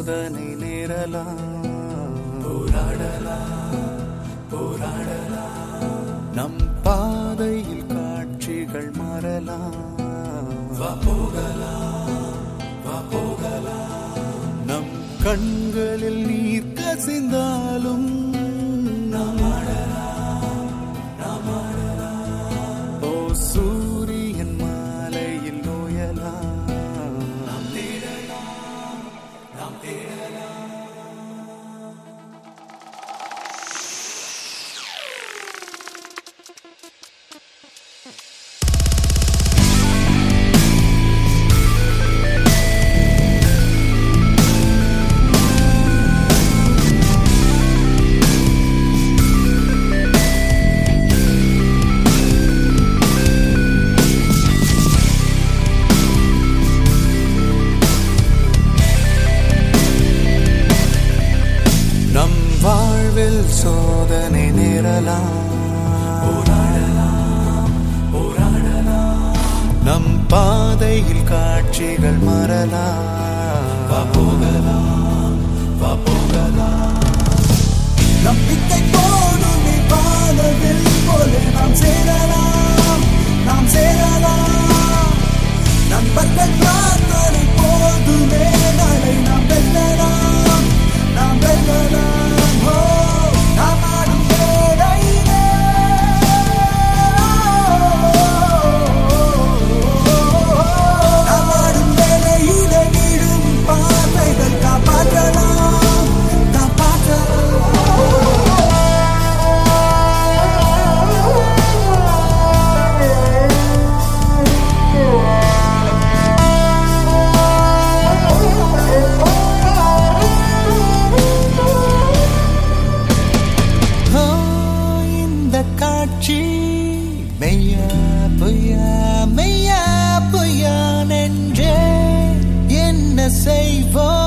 சோதனை நேரலாம் போராடலாம் போராடலாம் நம் பாதையில் காட்சிகள் மாறலாம் வா போகலாம் வா போகலாம் நம் கண்களில் நீர் கசிந்தாலும் நாம் ஆடலாம் நாம் ஆடலாம் ஓ சூரியன் மாலையில் நோயலாம் நாம் தேடலாம் நாம் தேடலாம் நம் வாழ்வில் சோதனை நேரலாம் போராடலாம் போராடலாம் நம் பாதையில் காட்சிகள் மறலாம் வா போகலாம் வா போகலாம் நம்பிக்கை போடுமே வானவில் போல நாம் சேரலாம் நாம் சேரலாம் நண்பர்கள் பிரார்த்தனை போதுமே நாளை நாம் வெல்லலாம் நாம் வெல்லலாம் ஓ நாம் ஆடும் மேடையிலே நாம் ஆடும் வேளையிலே நீடும் பார்வைகள் காப்பாற்றலாம் காப்பாற்றலாம் ஆ, இந்த காட்சி மெய்யா பொய்யா மெய்யா பொய்யா நெஞ்சே என்ன செய்வோம்